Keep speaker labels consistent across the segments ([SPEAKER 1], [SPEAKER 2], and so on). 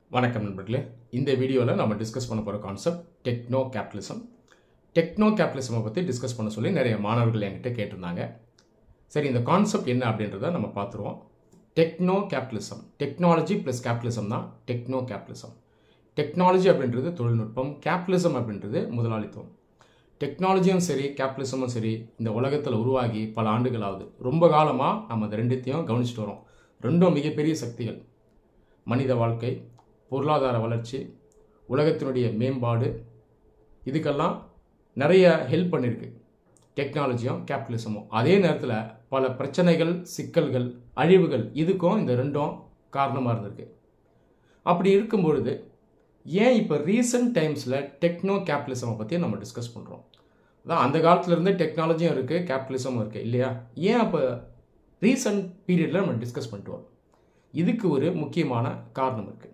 [SPEAKER 1] வணக்கம் நண்பர்களே இந்த வீடியோவில் நம்ம டிஸ்கஸ் பண்ண போகிற கான்செப்ட் டெக்னோ கேபிட்டலிசம் டெக்னோ கேபிட்டலிசமை பற்றி டிஸ்கஸ் பண்ண சொல்லி நிறைய மாணவர்கள் என்கிட்ட கேட்டிருந்தாங்க சரி இந்த கான்செப்ட் என்ன அப்படின்றத நம்ம பார்த்துருவோம் techno capitalism technology plus capitalism தான் டெக்னோ கேபிட்டலிசம் டெக்னாலஜி அப்படின்றது தொழில்நுட்பம் கேபிட்டலிசம் அப்படின்றது முதலாளித்துவம் டெக்னாலஜியும் சரி கேபிட்டலிசமும் சரி இந்த உலகத்தில் உருவாகி பல ஆண்டுகள் ஆகுது ரொம்ப காலமாக நம்ம இந்த ரெண்டுத்தையும் கவனிச்சிட்டு வரோம் ரெண்டும் மிகப்பெரிய சக்திகள் மனித வாழ்க்கை பொருளாதார வளர்ச்சி உலகத்தினுடைய மேம்பாடு இதுக்கெல்லாம் நிறைய ஹெல்ப் பண்ணியிருக்கு டெக்னாலஜியும் கேபிட்டலிசமும் அதே நேரத்தில் பல பிரச்சனைகள் சிக்கல்கள் அழிவுகள் இதுக்கும் இந்த ரெண்டும் காரணமாக இருந்திருக்கு அப்படி இருக்கும் பொழுது ஏன் இப்போ ரீசன்ட் டைம்ஸில் டெக்னோ கேபிட்டலிசமை பற்றி நம்ம டிஸ்கஸ் பண்ணுறோம் அதான் அந்த காலத்துலேருந்தே டெக்னாலஜியும் இருக்குது கேபிட்டலிசமும் இருக்குது இல்லையா ஏன் அப்போ ரீசன்ட் பீரியடில் நம்ம டிஸ்கஸ் பண்ணிட்டு வரோம் இதுக்கு ஒரு முக்கியமான காரணம் இருக்குது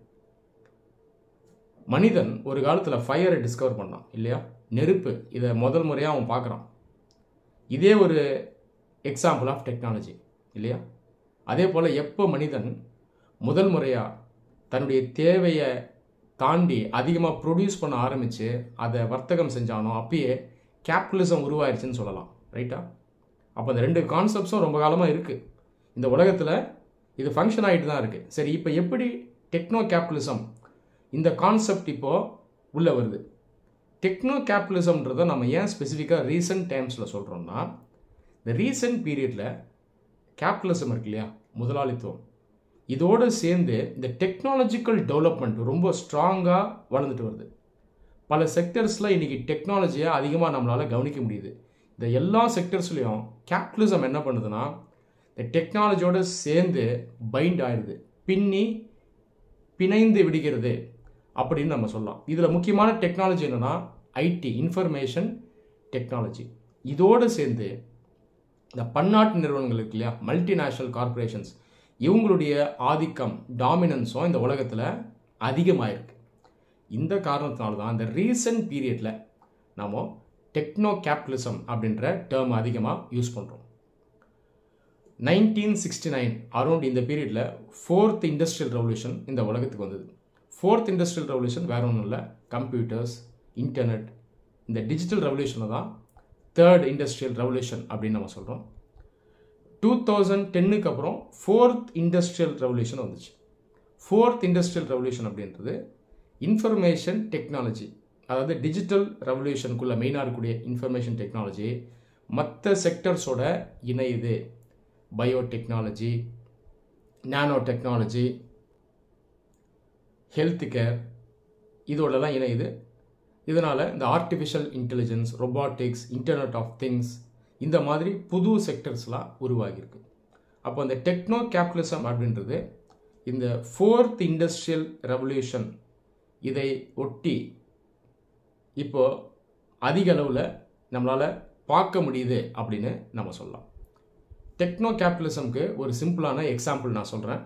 [SPEAKER 1] மனிதன் ஒரு காலத்தில் ஃபயரை டிஸ்கவர் பண்ணான் இல்லையா நெருப்பு இதை முதல் முறையாக அவன் பார்க்குறான் இதே ஒரு எக்ஸாம்பிள் ஆஃப் டெக்னாலஜி இல்லையா அதே போல் எப்போ மனிதன் முதல் முறையாக தன்னுடைய தேவையை தாண்டி அதிகமாக ப்ரொடியூஸ் பண்ண ஆரம்பித்து அதை வர்த்தகம் செஞ்சானோ அப்பயே கேபிட்டலிசம் உருவாயிருச்சுன்னு சொல்லலாம் ரைட்டா அப்போ இந்த ரெண்டு கான்செப்ட்ஸும் ரொம்ப காலமாக இருக்குது இந்த உலகத்தில் இது ஃபங்க்ஷன் ஆகிட்டு தான் இருக்குது சரி இப்போ எப்படி டெக்னோ கேபிட்டலிசம் இந்த கான்செப்ட் இப்போது உள்ளே வருது டெக்னோ கேபிட்டலிசம்ன்றதை நம்ம ஏன் ஸ்பெசிஃபிக்காக ரீசன்ட் டைம்ஸில் சொல்கிறோம்னா இந்த ரீசன்ட் பீரியடில் கேபிட்டலிசம் இருக்கு இல்லையா முதலாளித்துவம் இதோடு சேர்ந்து இந்த டெக்னாலஜிக்கல் டெவலப்மெண்ட் ரொம்ப ஸ்ட்ராங்காக வளர்ந்துட்டு வருது பல செக்டர்ஸில் இன்றைக்கி டெக்னாலஜியை அதிகமாக நம்மளால் கவனிக்க முடியுது இந்த எல்லா செக்டர்ஸ்லேயும் கேபிட்டலிசம் என்ன பண்ணுதுன்னா இந்த டெக்னாலஜியோடு சேர்ந்து பைண்ட் ஆயிடுது பின்னி பிணைந்து விடுகிறது அப்படின்னு நம்ம சொல்லலாம் இதில் முக்கியமான டெக்னாலஜி என்னென்னா ஐடி இன்ஃபர்மேஷன் டெக்னாலஜி இதோடு சேர்ந்து இந்த பன்னாட்டு நிறுவனங்கள் இருக்கு இல்லையா மல்டிநேஷ்னல் கார்பரேஷன்ஸ் இவங்களுடைய ஆதிக்கம் டாமினன்ஸும் இந்த உலகத்தில் அதிகமாயிருக்கு இந்த காரணத்தினால தான் இந்த ரீசன்ட் பீரியடில் நாம் டெக்னோ கேபிட்டலிசம் அப்படின்ற டேர்ம் அதிகமாக யூஸ் பண்ணுறோம் நைன்டீன் சிக்ஸ்டி நைன் அரௌண்ட் இந்த பீரியடில் ஃபோர்த் இண்டஸ்ட்ரியல் ரெவல்யூஷன் இந்த உலகத்துக்கு வந்தது ஃபோர்த் இண்டஸ்ட்ரியல் ரெவல்யூஷன் வேற ஒன்றும் இல்லை கம்ப்யூட்டர்ஸ் இன்டர்நெட் இந்த டிஜிட்டல் ரெவல்யூஷனை தான் தேர்ட் இண்டஸ்ட்ரியல் ரெவல்யூஷன் அப்படின்னு நம்ம சொல்கிறோம் டூ தௌசண்ட் டென்னுக்கு அப்புறம் ஃபோர்த் இண்டஸ்ட்ரியல் ரெவல்யூஷன் வந்துச்சு ஃபோர்த் இண்டஸ்ட்ரியல் ரெவல்யூஷன் அப்படின்றது இன்ஃபர்மேஷன் டெக்னாலஜி அதாவது டிஜிட்டல் ரெவல்யூஷனுக்குள்ளே மெயினாக இருக்கக்கூடிய இன்ஃபர்மேஷன் டெக்னாலஜி மற்ற செக்டர்ஸோட இணையுது biotechnology nano technology health care இதோடலாம் இணையுது இதனால் இந்த artificial intelligence robotics internet of things இந்த மாதிரி புது செக்டர்ஸ்லாம் உருவாகியிருக்கு அப்போ இந்த டெக்னோ கேபிட்டலிசம் அப்படின்றது இந்த ஃபோர்த் இண்டஸ்ட்ரியல் ரெவல்யூஷன் இதை ஒட்டி இப்போ அதிக அளவில் நம்மளால் பார்க்க முடியுது அப்படின்னு நம்ம சொல்லலாம் டெக்னோ கேபிட்டலிசம்க்கு ஒரு சிம்பிளான எக்ஸாம்பிள் நான் சொல்கிறேன்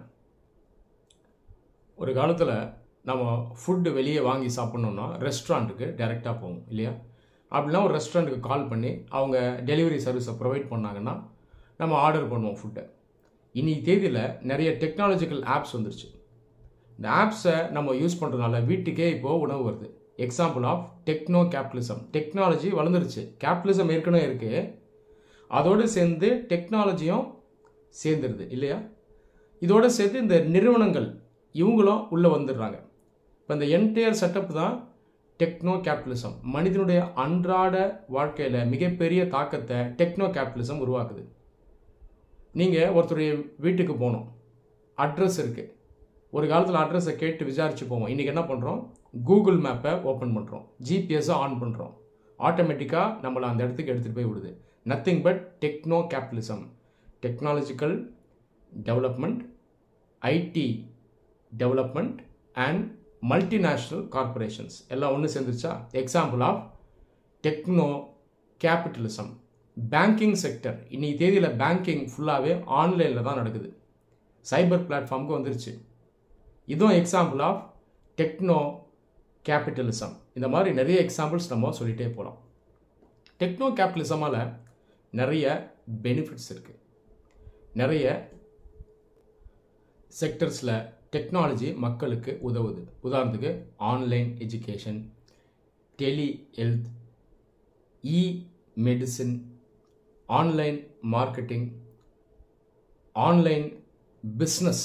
[SPEAKER 1] ஒரு காலத்தில் நம்ம ஃபுட்டு வெளியே வாங்கி சாப்பிட்ணுன்னா ரெஸ்டாரண்ட்டுக்கு டைரெக்டாக போவோம் இல்லையா அப்படின்னா ஒரு ரெஸ்டாரண்ட்டுக்கு கால் பண்ணி அவங்க டெலிவரி சர்வீஸை ப்ரொவைட் பண்ணாங்கன்னா நம்ம ஆர்டர் பண்ணுவோம் ஃபுட்டை இன்னைக்கு தேதியில் நிறைய டெக்னாலஜிக்கல் ஆப்ஸ் வந்துருச்சு இந்த ஆப்ஸை நம்ம யூஸ் பண்ணுறதுனால வீட்டுக்கே இப்போது உணவு வருது example of techno capitalism technology வளர்ந்துருச்சு கேபிட்டலிசம் ஏற்கனவே இருக்குது அதோடு சேர்ந்து டெக்னாலஜியும் சேர்ந்துருது இல்லையா இதோடு சேர்த்து இந்த நிறுவனங்கள் இவங்களும் உள்ளே வந்துடுறாங்க இப்போ இந்த என்டையர் செட்டப் தான் டெக்னோ கேபிட்டலிசம் மனிதனுடைய அன்றாட வாழ்க்கையில் மிகப்பெரிய தாக்கத்தை டெக்னோ கேபிட்டலிசம் உருவாக்குது நீங்கள் ஒருத்தருடைய வீட்டுக்கு போகணும் அட்ரஸ் இருக்குது ஒரு காலத்தில் அட்ரஸை கேட்டு விசாரித்து போவோம் இன்றைக்கி என்ன பண்ணுறோம் கூகுள் மேப்பை ஓப்பன் பண்ணுறோம் ஜிபிஎஸ்ஸை ஆன் பண்ணுறோம் ஆட்டோமேட்டிக்காக நம்மளை அந்த இடத்துக்கு எடுத்துகிட்டு போய் விடுது nothing but techno capitalism technological development IT development and multinational corporations எல்லாம் ஒன்று சேர்ந்துருச்சா example of techno capitalism banking sector இன்னைக்கு தேதியில் பேங்கிங் ஃபுல்லாகவே ஆன்லைனில் தான் நடக்குது சைபர் பிளாட்ஃபார்முக்கு வந்துருச்சு இதுவும் எக்ஸாம்பிள் ஆஃப் டெக்னோ கேபிட்டலிசம் இந்த மாதிரி நிறைய எக்ஸாம்பிள்ஸ் நம்ம சொல்லிகிட்டே போகலாம் டெக்னோ கேபிட்டலிசமால் நிறைய பெனிஃபிட்ஸ் இருக்குது நிறைய செக்டர்ஸில் டெக்னாலஜி மக்களுக்கு உதவுது உதாரணத்துக்கு online education tele health e medicine online marketing online business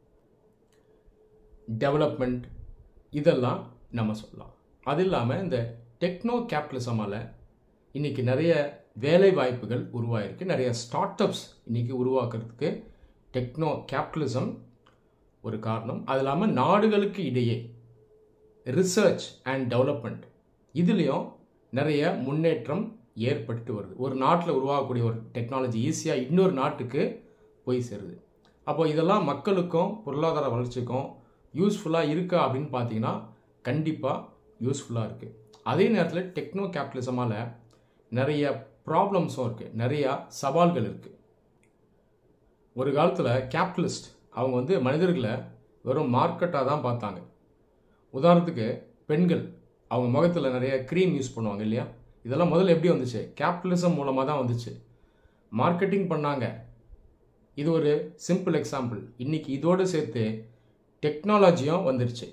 [SPEAKER 1] development இதெல்லாம் நம்ம சொல்லலாம் அது இல்லாமல் இந்த டெக்னோ கேபிட்டலிசமால் இன்றைக்கி நிறைய வேலை வாய்ப்புகள் உருவாயிருக்கு நிறைய ஸ்டார்ட் அப்ஸ் இன்றைக்கி உருவாக்குறதுக்கு டெக்னோ கேபிட்டலிசம் ஒரு காரணம் அது இல்லாமல் நாடுகளுக்கு இடையே ரிசர்ச் அண்ட் டெவலப்மெண்ட் இதுலேயும் நிறைய முன்னேற்றம் ஏற்பட்டு வருது ஒரு நாட்டில் உருவாகக்கூடிய ஒரு டெக்னாலஜி ஈஸியாக இன்னொரு நாட்டுக்கு போய் சேருது அப்போ இதெல்லாம் மக்களுக்கும் பொருளாதார வளர்ச்சிக்கும் யூஸ்ஃபுல்லாக இருக்கா அப்படின்னு பார்த்தீங்கன்னா கண்டிப்பாக யூஸ்ஃபுல்லாக இருக்குது அதே நேரத்தில் டெக்னோ கேபிட்டலிசமால் நிறைய ப்ராப்ளம்ஸும் இருக்குது நிறையா சவால்கள் இருக்குது ஒரு காலத்தில் கேபிட்டலிஸ்ட் அவங்க வந்து மனிதர்களை வெறும் மார்க்கெட்டாக தான் பார்த்தாங்க உதாரணத்துக்கு பெண்கள் அவங்க முகத்தில் நிறைய க்ரீம் யூஸ் பண்ணுவாங்க இல்லையா இதெல்லாம் முதல்ல எப்படி வந்துச்சு கேபிட்டலிசம் மூலமாக தான் வந்துச்சு மார்க்கெட்டிங் பண்ணாங்க இது ஒரு சிம்பிள் எக்ஸாம்பிள் இன்னைக்கு இதோடு சேர்த்து டெக்னாலஜியும் வந்துருச்சு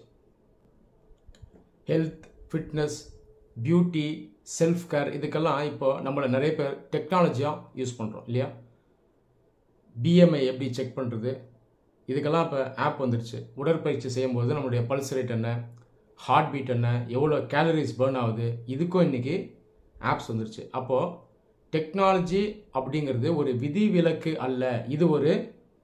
[SPEAKER 1] health fitness beauty self care இதுக்கெல்லாம் இப்போ நம்மளை நிறைய பேர் டெக்னாலஜியாக யூஸ் பண்ணுறோம் இல்லையா பிஎம்ஐ எப்படி செக் பண்ணுறது இதுக்கெல்லாம் இப்போ ஆப் வந்துருச்சு உடற்பயிற்சி செய்யும்போது நம்மளுடைய பல்ஸ் ரேட் என்ன ஹார்ட் பீட் என்ன எவ்வளோ கேலரிஸ் பேர்ன் ஆகுது இதுக்கும் இன்றைக்கி ஆப்ஸ் வந்துருச்சு அப்போது டெக்னாலஜி அப்படிங்கிறது ஒரு விதிவிலக்கு அல்ல இது ஒரு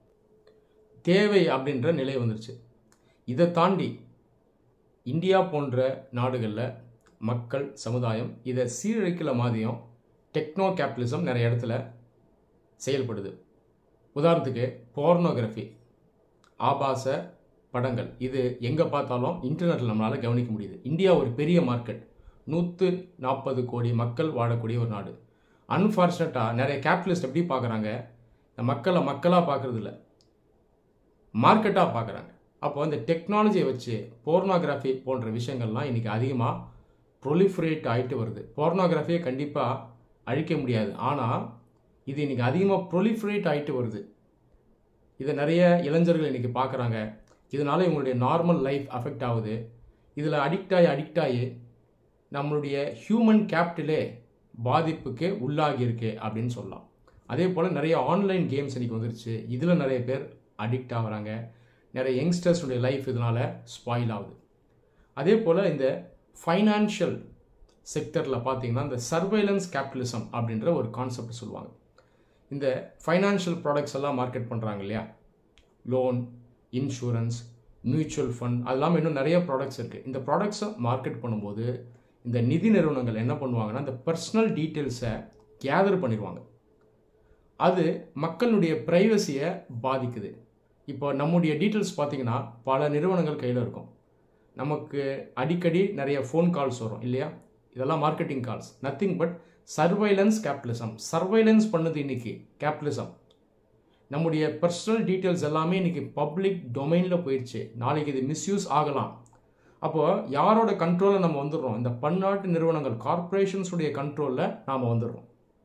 [SPEAKER 1] தேவை அப்படின்ற நிலை வந்துருச்சு இதை தாண்டி இந்தியா போன்ற நாடுகளில் மக்கள் சமுதாயம் இதை சீரழிக்கல மாதிரியும் டெக்னோ கேபிட்டலிசம் நிறைய இடத்துல செயல்படுது உதாரணத்துக்கு போர்னோகிராஃபி ஆபாச படங்கள் இது எங்கே பார்த்தாலும் இன்டர்நெட்டில் நம்மளால் கவனிக்க முடியுது இந்தியா ஒரு பெரிய மார்க்கெட் நூற்று நாற்பது கோடி மக்கள் வாழக்கூடிய ஒரு நாடு அன்ஃபார்ச்சுனேட்டாக நிறைய கேபிட்டலிஸ்ட் எப்படி பார்க்குறாங்க இந்த மக்களை மக்களாக பார்க்குறது இல்லை மார்க்கெட்டாக பார்க்குறாங்க அப்போ இந்த டெக்னாலஜியை வச்சு போர்னோகிராஃபி போன்ற விஷயங்கள்லாம் இன்றைக்கி அதிகமாக ப்ரொலிஃபரேட் ஆகிட்டு வருது போர்னோகிராஃபியை கண்டிப்பாக அழிக்க முடியாது ஆனால் இது இன்றைக்கி அதிகமாக ப்ரொலிஃபரேட் ஆகிட்டு வருது இதை நிறைய இளைஞர்கள் இன்றைக்கி பார்க்குறாங்க இதனால் இவங்களுடைய நார்மல் லைஃப் அஃபெக்ட் ஆகுது இதில் அடிக்ட் ஆகி அடிக்ட் ஆகி நம்மளுடைய ஹியூமன் கேபிட்டலே பாதிப்புக்கு உள்ளாகி இருக்கு அப்படின்னு சொல்லலாம் அதே போல் நிறைய ஆன்லைன் கேம்ஸ் இன்றைக்கி வந்துருச்சு இதில் நிறைய பேர் அடிக்ட் ஆகுறாங்க நிறைய யங்ஸ்டர்ஸுடைய லைஃப் இதனால் ஸ்பாயில் ஆகுது அதே போல் இந்த ஃபைனான்ஷியல் செக்டரில் பார்த்தீங்கன்னா இந்த சர்வைலன்ஸ் கேபிட்டலிசம் அப்படின்ற ஒரு கான்செப்ட் சொல்லுவாங்க இந்த ஃபைனான்ஷியல் ப்ராடக்ட்ஸ் எல்லாம் மார்க்கெட் பண்ணுறாங்க இல்லையா லோன் இன்சூரன்ஸ் மியூச்சுவல் ஃபண்ட் அது இல்லாமல் இன்னும் நிறைய ப்ராடக்ட்ஸ் இருக்குது இந்த ப்ராடக்ட்ஸை மார்க்கெட் பண்ணும்போது இந்த நிதி நிறுவனங்கள் என்ன பண்ணுவாங்கன்னா இந்த பர்சனல் டீட்டெயில்ஸை கேதர் பண்ணிடுவாங்க அது மக்களுடைய ப்ரைவசியை பாதிக்குது இப்போ நம்முடைய டீட்டெயில்ஸ் பார்த்தீங்கன்னா பல நிறுவனங்கள் கையில் இருக்கும் நமக்கு அடிக்கடி நிறைய ஃபோன் கால்ஸ் வரும் இல்லையா இதெல்லாம் marketing calls nothing but surveillance capitalism surveillance பண்ணுது இன்னைக்கு கேபிட்டலிசம் நம்முடைய பர்சனல் டீட்டெயில்ஸ் எல்லாமே இன்னைக்கு பப்ளிக் டொமைனில் போயிடுச்சு நாளைக்கு இது மிஸ்யூஸ் ஆகலாம் அப்போ யாரோட கண்ட்ரோலில் நம்ம வந்துடுறோம் இந்த பன்னாட்டு நிறுவனங்கள் கார்பரேஷன்ஸுடைய கண்ட்ரோலில் நாம் வந்துடுறோம்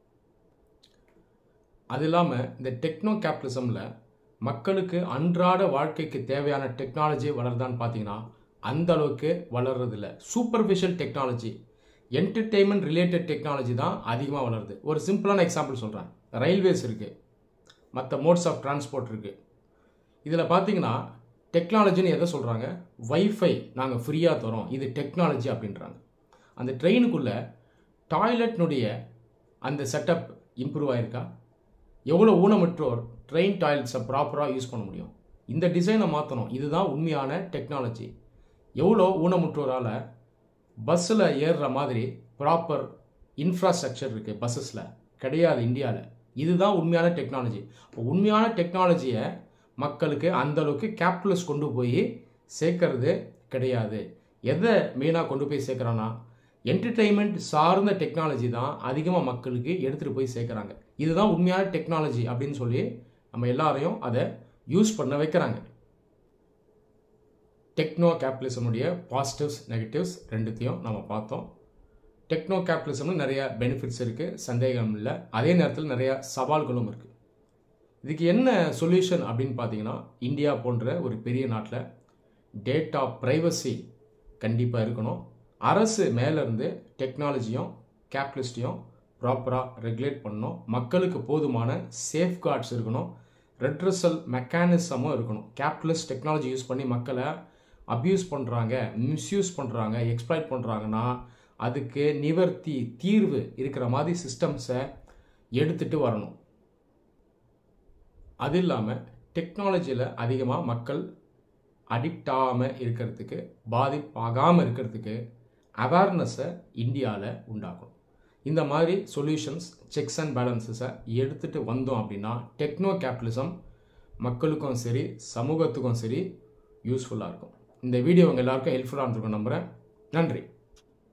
[SPEAKER 1] அது இல்லாமல் இந்த டெக்னோ கேபிட்டலிசமில் மக்களுக்கு அன்றாட வாழ்க்கைக்கு தேவையான டெக்னாலஜி வளருதான்னு பார்த்தீங்கன்னா அந்த அளவுக்கு வளர்றதில்ல superficial technology entertainment related technology தான் அதிகமாக வளருது ஒரு சிம்பிளான எக்ஸாம்பிள் சொல்கிறேன் ரயில்வேஸ் இருக்குது மற்ற மோட்ஸ் ஆஃப் டிரான்ஸ்போர்ட் இருக்குது இதில் பார்த்தீங்கன்னா டெக்னாலஜின்னு எதை சொல்கிறாங்க வைஃபை நாங்கள் ஃப்ரீயாக தரோம் இது டெக்னாலஜி அப்படின்றாங்க அந்த ட்ரெயினுக்குள்ளே டாய்லெட்னுடைய அந்த செட்டப் இம்ப்ரூவ் ஆயிருக்கா எவ்வளோ ஊனமுற்றோர் ட்ரெயின் டாய்லெட்ஸை ப்ராப்பராக யூஸ் பண்ண முடியும் இந்த டிசைனை மாற்றணும் இதுதான் உண்மையான டெக்னாலஜி எவ்வளோ ஊனமுற்றோரால் பஸ்ஸில் ஏறுற மாதிரி ப்ராப்பர் இன்ஃப்ராஸ்ட்ரக்சர் இருக்குது பஸ்ஸஸில் கிடையாது இந்தியாவில் இதுதான் உண்மையான டெக்னாலஜி இப்போ உண்மையான டெக்னாலஜியை மக்களுக்கு அந்த அளவுக்கு கேபிட்டலிஸ்ட் கொண்டு போய் சேர்க்கறது கிடையாது எதை மெயினாக கொண்டு போய் சேர்க்குறான்னா என்டர்டெயின்மெண்ட் சார்ந்த டெக்னாலஜி தான் அதிகமாக மக்களுக்கு எடுத்துகிட்டு போய் சேர்க்குறாங்க இதுதான் உண்மையான டெக்னாலஜி அப்படின்னு சொல்லி நம்ம எல்லாரையும் அதை யூஸ் பண்ண வைக்கிறாங்க டெக்னோ கேபிட்டலிசமுடைய பாசிட்டிவ்ஸ் நெகட்டிவ்ஸ் ரெண்டுத்தையும் நம்ம பார்த்தோம் டெக்னோ கேபிட்டலிசம்னு நிறைய பெனிஃபிட்ஸ் இருக்குது சந்தேகம் இல்லை அதே நேரத்தில் நிறைய சவால்களும் இருக்குது இதுக்கு என்ன சொல்யூஷன் அப்படின்னு பார்த்தீங்கன்னா இந்தியா போன்ற ஒரு பெரிய நாட்டில் டேட்டா ப்ரைவசி கண்டிப்பாக இருக்கணும் அரசு மேலேருந்து டெக்னாலஜியும் கேபிட்டலிஸ்டையும் ப்ராப்பராக ரெகுலேட் பண்ணணும் மக்களுக்கு போதுமான சேஃப்கார்ட்ஸ் இருக்கணும் ரெட்ரஸல் மெக்கானிசமும் இருக்கணும் கேபிட்டலிஸ்ட் டெக்னாலஜி யூஸ் பண்ணி மக்களை அப்யூஸ் பண்ணுறாங்க மிஸ்யூஸ் பண்ணுறாங்க எக்ஸ்ப்ளாய்ட் பண்ணுறாங்கன்னா அதுக்கு நிவர்த்தி தீர்வு இருக்கிற மாதிரி சிஸ்டம்ஸை எடுத்துகிட்டு வரணும் அது இல்லாமல் டெக்னாலஜியில் அதிகமாக மக்கள் அடிக்ட் ஆகாமல் இருக்கிறதுக்கு பாதிப்பாகாமல் இருக்கிறதுக்கு அவேர்னஸை இந்தியாவில் உண்டாக்கணும் இந்த மாதிரி சொல்யூஷன்ஸ் செக்ஸ் அண்ட் பேலன்சஸை எடுத்துகிட்டு வந்தோம் அப்படின்னா டெக்னோ கேபிட்டலிசம் மக்களுக்கும் சரி சமூகத்துக்கும் சரி யூஸ்ஃபுல்லாக இருக்கும் இந்த வீடியோ உங்கள் எல்லாருக்கும் ஹெல்ப்ஃபுல்லாக இருந்திருக்கும் நம்புகிறேன் நன்றி